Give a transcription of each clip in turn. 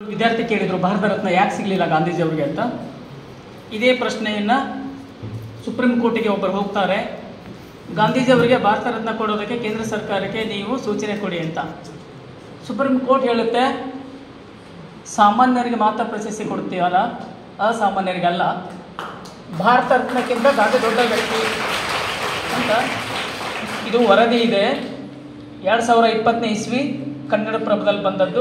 ವಿದ್ಯಾರ್ಥಿ ಕೇಳಿದ್ರು ಭಾರತ ರತ್ನ ಯಾಕೆ ಸಿಗಲಿಲ್ಲ ಗಾಂಧೀಜಿ ಅವರಿಗೆ ಅಂತ ಇದೇ ಪ್ರಶ್ನೆಯನ್ನು ಸುಪ್ರೀಂ ಕೋರ್ಟಿಗೆ ಒಬ್ಬರು ಹೋಗ್ತಾರೆ ಗಾಂಧೀಜಿ ಅವರಿಗೆ ಭಾರತ ರತ್ನ ಕೊಡೋದಕ್ಕೆ ಕೇಂದ್ರ ಸರ್ಕಾರಕ್ಕೆ ನೀವು ಸೂಚನೆ ಕೊಡಿ ಅಂತ ಸುಪ್ರೀಂ ಕೋರ್ಟ್ ಹೇಳುತ್ತೆ ಸಾಮಾನ್ಯರಿಗೆ ಮಾತ್ರ ಪ್ರಶಸ್ತಿ ಕೊಡ್ತೀವಲ್ಲ ಅಸಾಮಾನ್ಯರಿಗಲ್ಲ ಭಾರತ ರತ್ನಕ್ಕಿಂತ ಗಾಂಧಿ ದೊಡ್ಡ ವ್ಯಕ್ತಿ ಅಂತ ಇದು ವರದಿ ಇದೆ ಎರಡು ಸಾವಿರ ಇಪ್ಪತ್ತನೇ ಇಸ್ವಿ ಕನ್ನಡ ಪ್ರಭದಲ್ಲಿ ಬಂದದ್ದು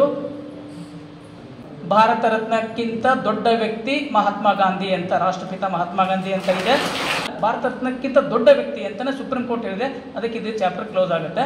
ಭಾರತ ರತ್ನಕ್ಕಿಂತ ದೊಡ್ಡ ವ್ಯಕ್ತಿ ಮಹಾತ್ಮ ಗಾಂಧಿ ಅಂತ ರಾಷ್ಟ್ರಪಿತ ಮಹಾತ್ಮ ಗಾಂಧಿ ಅಂತ ಇದೆ ಭಾರತ ರತ್ನಕ್ಕಿಂತ ದೊಡ್ಡ ವ್ಯಕ್ತಿ ಅಂತಾನೆ ಸುಪ್ರೀಂ ಕೋರ್ಟ್ ಹೇಳಿದೆ ಅದಕ್ಕೆ ಇದು ಚಾಪ್ಟರ್ ಕ್ಲೋಸ್ ಆಗುತ್ತೆ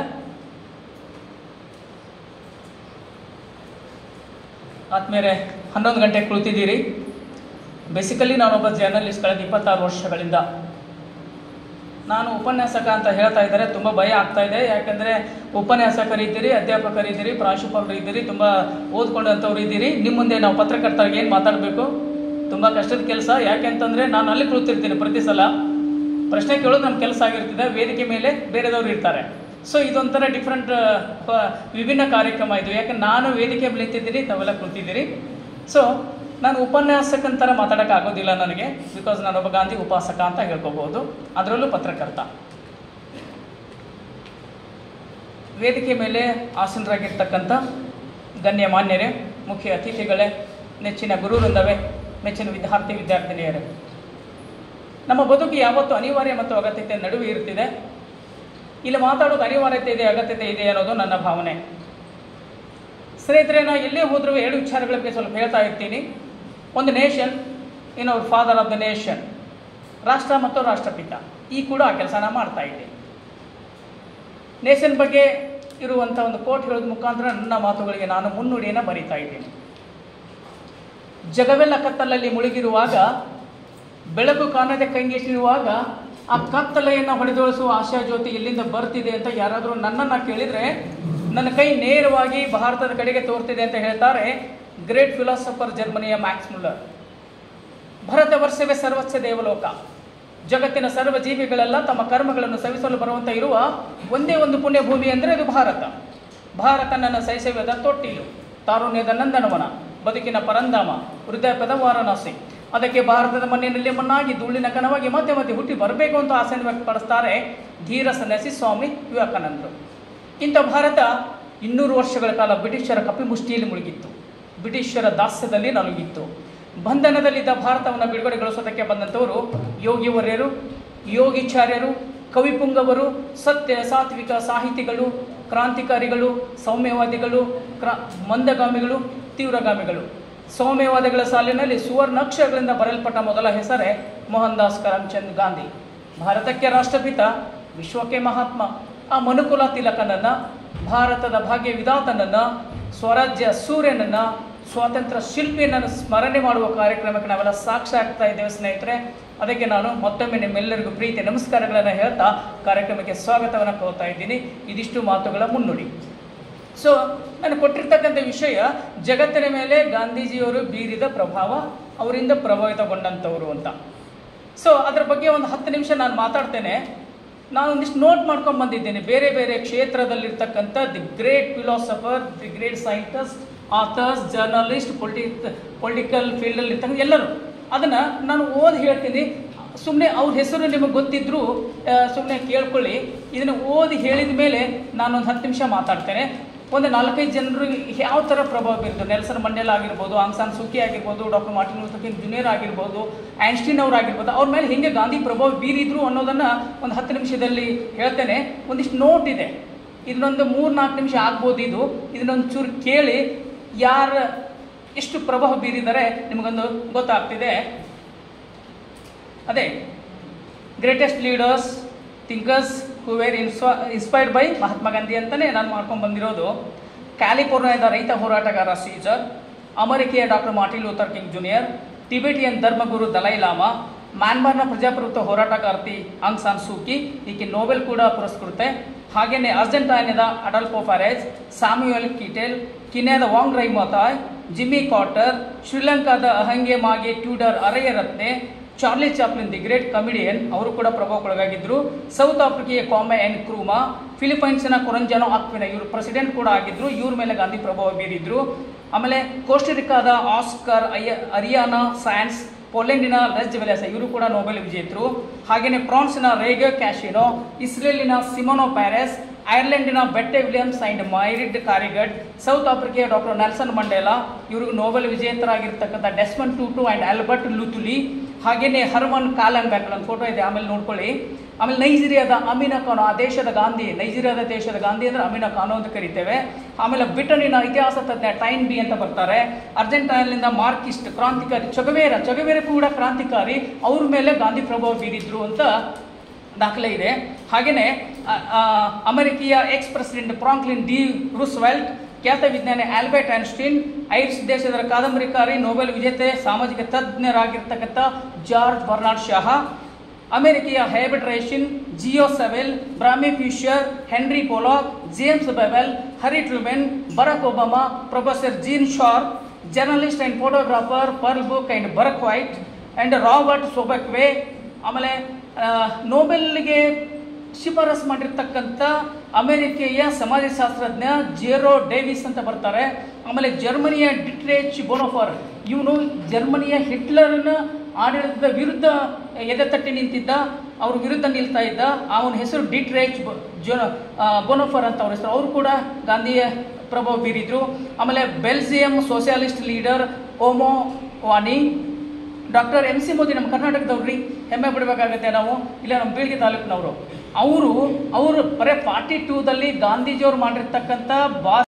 ಆದ್ಮೇಲೆ ಹನ್ನೊಂದು ಗಂಟೆಗೆ ಕುಳಿತಿದ್ದೀರಿ ಬೇಸಿಕಲಿ ನಾನೊಬ್ಬ ಜರ್ನಲಿಸ್ಟ್ ಕಳೆದ ಇಪ್ಪತ್ತಾರು ವರ್ಷಗಳಿಂದ ನಾನು ಉಪನ್ಯಾಸಕ ಅಂತ ಹೇಳ್ತಾ ಇದ್ದಾರೆ ತುಂಬ ಭಯ ಆಗ್ತಾ ಇದೆ ಯಾಕಂದರೆ ಉಪನ್ಯಾಸಕರಿದ್ದೀರಿ ಅಧ್ಯಾಪಕರಿದ್ದೀರಿ ಪ್ರಾಂಶುಪಾಲರು ಇದ್ದೀರಿ ತುಂಬ ಓದ್ಕೊಂಡಂಥವ್ರು ಇದ್ದೀರಿ ನಿಮ್ಮ ಮುಂದೆ ನಾವು ಪತ್ರಕರ್ತರಿಗೆ ಏನು ಮಾತಾಡಬೇಕು ತುಂಬ ಕಷ್ಟದ ಕೆಲಸ ಯಾಕೆಂತಂದರೆ ನಾನು ಅಲ್ಲಿ ಕುಳಿತಿರ್ತೀನಿ ಪ್ರತಿ ಸಲ ಪ್ರಶ್ನೆ ಕೇಳೋದು ನಮ್ಮ ಕೆಲಸ ಆಗಿರ್ತದೆ ವೇದಿಕೆ ಮೇಲೆ ಬೇರೆದವ್ರು ಇರ್ತಾರೆ ಸೊ ಇದೊಂಥರ ಡಿಫ್ರೆಂಟ್ ವಿಭಿನ್ನ ಕಾರ್ಯಕ್ರಮ ಇದು ಯಾಕಂದ್ರೆ ನಾನು ವೇದಿಕೆ ಮೇಲೆ ನಿಂತಿದ್ದೀನಿ ತಾವೆಲ್ಲ ಕುಳಿತಿದ್ದೀರಿ ಸೊ ನಾನು ಉಪನ್ಯಾಸಕಂತರ ಮಾತಾಡೋಕೆ ಆಗೋದಿಲ್ಲ ನನಗೆ ಬಿಕಾಸ್ ನಾನೊಬ್ಬ ಗಾಂಧಿ ಉಪಾಸಕ ಅಂತ ಹೇಳ್ಕೋಬಹುದು ಅದರಲ್ಲೂ ಪತ್ರಕರ್ತ ವೇದಿಕೆ ಮೇಲೆ ಆಸೀನರಾಗಿರ್ತಕ್ಕಂಥ ಗಣ್ಯಮಾನ್ಯರೇ ಮುಖ್ಯ ಅತಿಥಿಗಳೇ ನೆಚ್ಚಿನ ಗುರುವೃಂದವೇ ಮೆಚ್ಚಿನ ವಿದ್ಯಾರ್ಥಿ ವಿದ್ಯಾರ್ಥಿನಿಯರೇ ನಮ್ಮ ಬದುಕು ಯಾವತ್ತೂ ಅನಿವಾರ್ಯ ಮತ್ತು ಅಗತ್ಯತೆ ನಡುವೆ ಇರ್ತಿದೆ ಇಲ್ಲಿ ಮಾತಾಡೋದು ಅನಿವಾರ್ಯತೆ ಇದೆ ಅಗತ್ಯತೆ ಇದೆ ಅನ್ನೋದು ನನ್ನ ಭಾವನೆ ಸ್ನೇಹಿತರೆ ನಾನು ಎಲ್ಲೇ ಹೋದರೂ ಎರಡು ವಿಚಾರಗಳ ಬಗ್ಗೆ ಸ್ವಲ್ಪ ಹೇಳ್ತಾ ಇರ್ತೀನಿ ಒಂದು ನೇಷನ್ ಇನ್ ಅವ್ರ ಫಾದರ್ ಆಫ್ ದ ನೇಷನ್ ರಾಷ್ಟ್ರ ಮತ್ತು ರಾಷ್ಟ್ರಪಿತ ಈ ಕೂಡ ಆ ಕೆಲಸನ ಮಾಡ್ತಾ ಇದ್ದೀನಿ ನೇಷನ್ ಬಗ್ಗೆ ಇರುವಂಥ ಒಂದು ಕೋಟ್ ಹೇಳೋದ ಮುಖಾಂತರ ನನ್ನ ಮಾತುಗಳಿಗೆ ನಾನು ಮುನ್ನುಡಿಯನ್ನು ಬರೀತಾ ಇದ್ದೀನಿ ಜಗವೆಲ್ಲ ಕತ್ತಲಲ್ಲಿ ಮುಳುಗಿರುವಾಗ ಬೆಳಕು ಕಾಣದೆ ಕಂಗೆಟ್ಟಿರುವಾಗ ಆ ಕತ್ತಲೆಯನ್ನು ಹೊಡೆದೊಳಿಸುವ ಆಶಾ ಜ್ಯೋತಿ ಎಲ್ಲಿಂದ ಬರ್ತಿದೆ ಅಂತ ಯಾರಾದರೂ ನನ್ನನ್ನು ಕೇಳಿದರೆ ನನ್ನ ಕೈ ನೇರವಾಗಿ ಭಾರತದ ಕಡೆಗೆ ತೋರ್ತಿದೆ ಅಂತ ಹೇಳ್ತಾರೆ ಗ್ರೇಟ್ ಫಿಲಾಸಫರ್ ಜರ್ಮನಿಯ ಮ್ಯಾಕ್ಸ್ ಮುಲ್ಲರ್ ಭರತ ವರ್ಷವೇ ಸರ್ವಸ್ವ ದೇವಲೋಕ ಜಗತ್ತಿನ ಸರ್ವ ಜೀವಿಗಳೆಲ್ಲ ತಮ್ಮ ಕರ್ಮಗಳನ್ನು ಸವಿಸಲು ಬರುವಂತ ಇರುವ ಒಂದೇ ಒಂದು ಪುಣ್ಯ ಭೂಮಿ ಅಂದರೆ ಅದು ಭಾರತ ಭಾರತ ನನ್ನ ಶೈಶವ್ಯದ ತೊಟ್ಟಿಲು ತಾರುಣ್ಯದ ನಂದನವನ ಬದುಕಿನ ಪರಂಧಾಮ ವೃದ್ಧಾಪ್ಯದ ವಾರಣಾಸಿ ಅದಕ್ಕೆ ಭಾರತದ ಮಣ್ಣಿನಲ್ಲಿ ಮಣ್ಣಾಗಿ ಧೂಳಿನ ಕಣವಾಗಿ ಮತ್ತೆ ಮತ್ತೆ ಹುಟ್ಟಿ ಬರಬೇಕು ಅಂತ ಆಸೆಯನ್ನು ವ್ಯಕ್ತಪಡಿಸ್ತಾರೆ ಧೀರ ಸನ್ಯಾಸಿ ಸ್ವಾಮಿ ವಿವೇಕಾನಂದರು ಇಂಥ ಭಾರತ ಇನ್ನೂರು ವರ್ಷಗಳ ಕಾಲ ಬ್ರಿಟಿಷರ ಕಪಿಮುಷ್ಟಿಯಲ್ಲಿ ಮುಳುಗಿತ್ತು ಬ್ರಿಟಿಷರ ದಾಸ್ಯದಲ್ಲಿ ನಲುಗಿತ್ತು ಬಂಧನದಲ್ಲಿದ್ದ ಭಾರತವನ್ನು ಬಿಡುಗಡೆಗೊಳಿಸೋದಕ್ಕೆ ಬಂದಂಥವರು ಯೋಗಿವರ್ಯರು ಯೋಗಿಚಾರ್ಯರು ಕವಿಪುಂಗವರು ಸತ್ಯ ಸಾತ್ವಿಕ ಸಾಹಿತಿಗಳು ಕ್ರಾಂತಿಕಾರಿಗಳು ಸೌಮ್ಯವಾದಿಗಳು ಕ್ರಾ ಮಂದಗಾಮಿಗಳು ತೀವ್ರಗಾಮಿಗಳು ಸೌಮ್ಯವಾದಿಗಳ ಸಾಲಿನಲ್ಲಿ ಸುವರ್ಣಾಕ್ಷರಗಳಿಂದ ಬರೆಯಲ್ಪಟ್ಟ ಮೊದಲ ಹೆಸರೇ ಮೋಹನ್ ದಾಸ್ ಕರಮ್ಚಂದ್ ಗಾಂಧಿ ಭಾರತಕ್ಕೆ ರಾಷ್ಟ್ರಪಿತ ವಿಶ್ವಕ್ಕೆ ಮಹಾತ್ಮ ಆ ಮನುಕುಲ ತಿಲಕನನ್ನ ಭಾರತದ ಭಾಗ್ಯ ವಿಧಾತನನ್ನ ಸ್ವರಾಜ್ಯ ಸೂರ್ಯನನ್ನ ಸ್ವಾತಂತ್ರ್ಯ ಶಿಲ್ಪಿಯನ್ನು ಸ್ಮರಣೆ ಮಾಡುವ ಕಾರ್ಯಕ್ರಮಕ್ಕೆ ನಾವೆಲ್ಲ ಸಾಕ್ಷಿ ಆಗ್ತಾ ಇದ್ದೇವೆ ಸ್ನೇಹಿತರೆ ಅದಕ್ಕೆ ನಾನು ಮತ್ತೊಮ್ಮೆ ನಿಮ್ಮೆಲ್ಲರಿಗೂ ಪ್ರೀತಿ ನಮಸ್ಕಾರಗಳನ್ನು ಹೇಳ್ತಾ ಕಾರ್ಯಕ್ರಮಕ್ಕೆ ಸ್ವಾಗತವನ್ನು ಕೋರ್ತಾ ಇದ್ದೀನಿ ಇದಿಷ್ಟು ಮಾತುಗಳ ಮುನ್ನುಡಿ ಸೊ ನಾನು ಕೊಟ್ಟಿರ್ತಕ್ಕಂಥ ವಿಷಯ ಜಗತ್ತಿನ ಮೇಲೆ ಗಾಂಧೀಜಿಯವರು ಬೀರಿದ ಪ್ರಭಾವ ಅವರಿಂದ ಪ್ರಭಾವಿತಗೊಂಡಂಥವ್ರು ಅಂತ ಸೊ ಅದ್ರ ಬಗ್ಗೆ ಒಂದು ಹತ್ತು ನಿಮಿಷ ನಾನು ಮಾತಾಡ್ತೇನೆ ನಾನು ಒಂದಿಷ್ಟು ನೋಟ್ ಮಾಡ್ಕೊಂಡು ಬಂದಿದ್ದೇನೆ ಬೇರೆ ಬೇರೆ ಕ್ಷೇತ್ರದಲ್ಲಿರ್ತಕ್ಕಂಥ the great philosopher the great scientist authors journalist polity political ಫೀಲ್ಡಲ್ಲಿ ಇರ್ತಕ್ಕಂಥ ಎಲ್ಲರೂ ಅದನ್ನು ನಾನು ಓದಿ ಹೇಳ್ತೀನಿ ಸುಮ್ಮನೆ ಅವ್ರ ಹೆಸರು ನಿಮಗೆ ಗೊತ್ತಿದ್ದರೂ ಸುಮ್ಮನೆ ಕೇಳ್ಕೊಳ್ಳಿ ಇದನ್ನು ಓದಿ ಹೇಳಿದ ಮೇಲೆ ನಾನೊಂದು ಹತ್ತು ನಿಮಿಷ ಮಾತಾಡ್ತೇನೆ ಒಂದು ನಾಲ್ಕೈದು ಜನರು ಯಾವ ಥರ ಪ್ರಭಾವ ಬೀರಿದ್ರು ನೆಲ್ಸನ್ ಮಂಡೇಲ ಆಗಿರ್ಬೋದು ಆಂಗ್ಸಾನ್ ಸೂಕಿ ಆಗಿರ್ಬೋದು doctor Martin Luther King junior ಆಗಿರ್ಬೋದು ಐನ್ಸ್ಟೀನ್ ಅವ್ರು ಆಗಿರ್ಬೋದು ಅವ್ರ ಮೇಲೆ ಹೆಂಗೆ ಗಾಂಧಿ ಪ್ರಭಾವ ಬೀರಿದ್ರು ಅನ್ನೋದನ್ನು ಒಂದು ಹತ್ತು ನಿಮಿಷದಲ್ಲಿ ಹೇಳ್ತೇನೆ ಒಂದಿಷ್ಟು ನೋಟ್ ಇದೆ ಇದನ್ನೊಂದು ಮೂರು ನಾಲ್ಕು ನಿಮಿಷ ಆಗ್ಬೋದು ಇದು ಇದನ್ನೊಂದು ಚೂರು ಕೇಳಿ ಯಾರ ಎಷ್ಟು ಪ್ರಭಾವ ಬೀರಿದರೆ ನಿಮಗೊಂದು ಗೊತ್ತಾಗ್ತಿದೆ ಅದೇ greatest leaders thinkers who were ಇನ್ಸ್ವಾ ಇನ್ಸ್ಪೈರ್ಡ್ ಬೈ ಮಹಾತ್ಮ ಗಾಂಧಿ ಅಂತಲೇ ನಾನು ಮಾಡ್ಕೊಂಡು ಬಂದಿರೋದು ಕ್ಯಾಲಿಫೋರ್ನಿಯಾದ ರೈತ ಹೋರಾಟಗಾರ ಸೀಜರ್ ಅಮೆರಿಕೆಯ doctor Martin Luther King junior Tibetan ಧರ್ಮಗುರು ದಲೈ ಲಾಮಾ ಮ್ಯಾನ್ಮಾರ್ನ ಪ್ರಜಾಪ್ರಭುತ್ವ ಹೋರಾಟಗಾರ್ತಿ ಆಂಗ್ ಸಾನ್ ಸೂಕಿ ಈಕೆ ನೋಬೆಲ್ ಕೂಡ ಪುರಸ್ಕೃತೆ ಹಾಗೆಯೇ ಅರ್ಜೆಂಟೈನಾದ ಅಡಲ್ಫೋ ಫಾರೆಜ್ ಸ್ಯಾಮ್ಯುಯಲ್ ಕಿಟೆಲ್ ಕಿನ್ಯಾದ Wangari Maathai Jimmy Carter ಶ್ರೀಲಂಕಾದ Ahangamage Tudor Ariyaratne Charlie Chaplin the great comedian ಅವರು ಕೂಡ ಪ್ರಭಾವಕ್ಕೊಳಗಾಗಿದ್ದರು ಸೌತ್ ಆಫ್ರಿಕೆಯ ಕಾಮೆ ಎನ್ ಕ್ರೂಮಾ ಫಿಲಿಪೈನ್ಸ್ನ ಕೊರಂಜಾನೋ ಆಕ್ವಿನ ಇವರು ಪ್ರೆಸಿಡೆಂಟ್ ಕೂಡ ಆಗಿದ್ರು ಇವ್ರ ಮೇಲೆ ಗಾಂಧಿ ಪ್ರಭಾವ ಬೀರಿದ್ರು ಆಮೇಲೆ ಕೋಸ್ಟರಿಕಾದ ಆಸ್ಕರ್ ಅಯ್ಯ ಅರಿಯಾನಾ ಸ್ಯಾನ್ಸ್ ಪೋಲೆಂಡಿನ ಲೆಸ್ ವೆಲೆಸ ಇವರು ಕೂಡ ನೊಬೆಲ್ ವಿಜೇತರು ಹಾಗೆಯೇ ಫ್ರಾನ್ಸ್ನ ರೇಗೋ ಕ್ಯಾಶಿನೋ ಇಸ್ರೇಲಿನ ಸಿಮೋನೋ ಪ್ಯಾರೆಸ್ ಐರ್ಲೆಂಡಿನ Betty Williams and Mairead Corrigan South ಆಫ್ರಿಕೆಯ ಡಾಕ್ಟರ್ ನೆಲ್ಸನ್ ಮಂಡೇಲಾ ಇವ್ರಿಗೆ ನೊಬೆಲ್ ವಿಜೇತರಾಗಿರ್ತಕ್ಕಂಥ Desmond Tutu and Albert Luthuli ಹಾಗೆಯೇ ಹರ್ಮನ್ ಕಾಲನ್ ಬ್ಯಾಕ್ ಒಂದು ಫೋಟೋ ಇದೆ ಆಮೇಲೆ ನೋಡ್ಕೊಳ್ಳಿ ಆಮೇಲೆ ನೈಜೀರಿಯಾದ ಅಮೀನಾ ಖಾನೋ ಆ ದೇಶದ ಗಾಂಧಿ ನೈಜೀರಿಯಾದ ದೇಶದ ಗಾಂಧಿ ಅಂದರೆ ಅಮೀನಾ ಖಾನೋ ಅಂತ ಕರಿತೇವೆ ಆಮೇಲೆ ಬ್ರಿಟನ್ನಿನ ಇತಿಹಾಸ ತಜ್ಞ ಟೈನ್ ಬಿ ಅಂತ ಬರ್ತಾರೆ ಅರ್ಜೆಂಟೈನ್ನಿಂದ ಮಾರ್ಕಿಸ್ಟ್ ಕ್ರಾಂತಿಕಾರಿ ಚೊಗವೇರ ಚೊಗವೇರ ಕೂಡ ಕ್ರಾಂತಿಕಾರಿ ಅವ್ರ ಮೇಲೆ ಗಾಂಧಿ ಪ್ರಭಾವ ಬೀರಿದ್ರು ಅಂತ ದಾಖಲೆ ಇದೆ ಹಾಗೆಯೇ ಅಮೆರಿಕೆಯ ex president Franklin D Roosevelt ಖ್ಯಾತ ವಿಜ್ಞಾನಿ ಆಲ್ಬರ್ಟ್ ಐನ್ಸ್ಟೀನ್ ಐರಿಷ್ ದೇಶದ ಕಾದಂಬರಿಕಾರಿ ನೊಬೆಲ್ ವಿಜೇತೆ ಸಾಮಾಜಿಕ ತಜ್ಞರಾಗಿರ್ತಕ್ಕಂಥ ಜಾರ್ಜ್ ಬರ್ನಾರ್ಡ್ ಶಾಹ ಅಮೆರಿಕೆಯ ಹೈಬರ್ಟ್ ರೇಷಿನ್ ಜಿಯೋ ಸೆವೆಲ್ ಬ್ರಾಮಿ ಫ್ಯೂಷರ್ Henry Polak James Bevel Harry Truman Barack Obama professor Gene Sharp journalist and photographer Pearl Buck and Bourke White and Robert Sobukwe ಆಮೇಲೆ ಆ, ನೊಬೆಲ್ಗೆ ಶಿಫಾರಸ್ ಮಾಡಿರ್ತಕ್ಕಂಥ ಅಮೆರಿಕೆಯ ಸಮಾಜಶಾಸ್ತ್ರಜ್ಞ ಜೇರೋ ಡೇವಿಸ್ ಅಂತ ಬರ್ತಾರೆ ಆಮೇಲೆ ಜರ್ಮನಿಯ ಡಿಟ್ರೇಚ್ ಬೋನೋಫರ್ ಇವನು ಜರ್ಮನಿಯ ಹಿಟ್ಲರ್ನ ಆಡಳಿತದ ವಿರುದ್ಧ ಎದೆತಟ್ಟಿ ನಿಂತಿದ್ದ ಅವ್ರ ವಿರುದ್ಧ ನಿಲ್ತಾ ಇದ್ದ ಅವನ ಹೆಸರು ಡಿಟ್ರೇಚ್ ಬೊ- ಜೊ ಆ, ಬೋನೋಫರ್ ಅಂತ ಅವ್ರ ಹೆಸರು ಅವರು ಕೂಡ ಗಾಂಧಿಯ ಪ್ರಭಾವ ಬೀರಿದ್ರು ಆಮೇಲೆ ಬೆಲ್ಜಿಯಂ ಸೋಷಿಯಾಲಿಸ್ಟ್ ಲೀಡರ್ ಓಮೋ ವಾನಿ ಡಾಕ್ಟರ್ ಎಂ ಸಿ ಮೋದಿ ನಮ್ಮ ಕರ್ನಾಟಕದವ್ರಿ ಹೆಮ್ಮೆ ಪಡಬೇಕಾಗತ್ತೆ ನಾವು ಇಲ್ಲ ನಮ್ಮ ಬೀಳ್ಗೆ ತಾಲೂಕಿನವರು ಅವರು ಅವರು ಬರೀ ಫಾರ್ಟಿ ಟೂದಲ್ಲಿ ಗಾಂಧೀಜಿಯವ್ರು ಮಾಡಿರ್ತಕ್ಕಂಥ ಬಾ